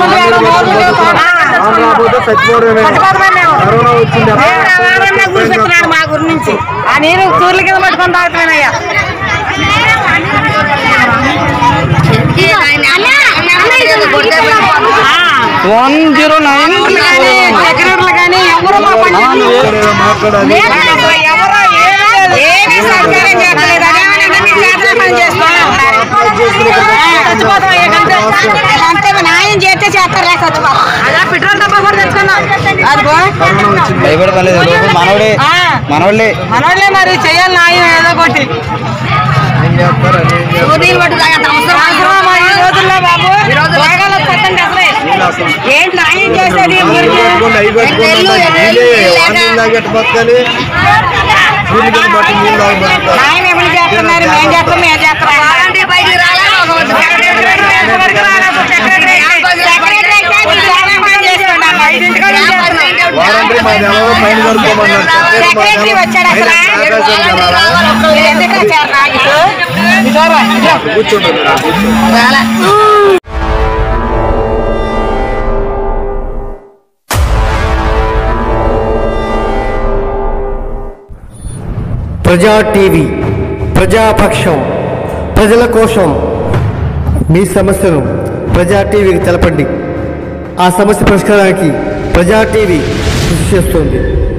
రాబోతే చచ్చిపోవడమే corona వచ్చింది కూర్చున్నాడు మా గురి నుంచి ఆ నీరు తూర్ల కింద పట్టుకొని తాగుతున్నానయ్యా వన్ జీరో నైన్ సెక్రటరీలు కానీ ఎవరు మా పని మాట్లాడాలి ఎవరో ఏమీ సహకారం చేయట్లేదు అదేమనంటే మీ చేతన పని చేస్తున్నాం చచ్చిపోతాం ఏకంటే అంతే న్యాయం చేస్తే చేస్తారా చచ్చిపోతాం అలా పెట్రోల్ డబ్బా కూడా తెచ్చుకున్నాం అదిగో భయపడలేదు మనవడే ఆ, మనవళ్ళే మనోళ్ళే మరి చెయ్యాలి న్యాయం ఏదో ఒకటి ఏం చేస్తారు అది ఏం చేస్తారు అవసరమా ఈ రోజుల్లో బాబు రోగాలు వస్తుందంటే అసలే ఏంటి న్యాయం చేసేది ఊరికి? పెట్టుకోండి అవి పెట్టుకోండి నీళ్ళే వాటర్ తాగట్టు బతకాలి నీళ్ళు కింద బట్టి నీళ్ళు తాగి బతకాలి న్యాయం ఎవరు చేస్తున్నారు మేము చేస్తాం మేము చేస్తాం వారంటీ మాది ఎవరో పైన కడుక్కోమన్నారు సెక్రటరీ వచ్చాడు అసలు మీరు ఎందుకు వచ్చారు నాకు కూర్చోండి ప్రజా టీవీ ప్రజాపక్షం ప్రజల కోసం మీ సమస్యను ప్రజా టీవీకి తెలపండి ఆ సమస్య పరిష్కారానికి ప్రజా టీవీ కృషి చేస్తుంది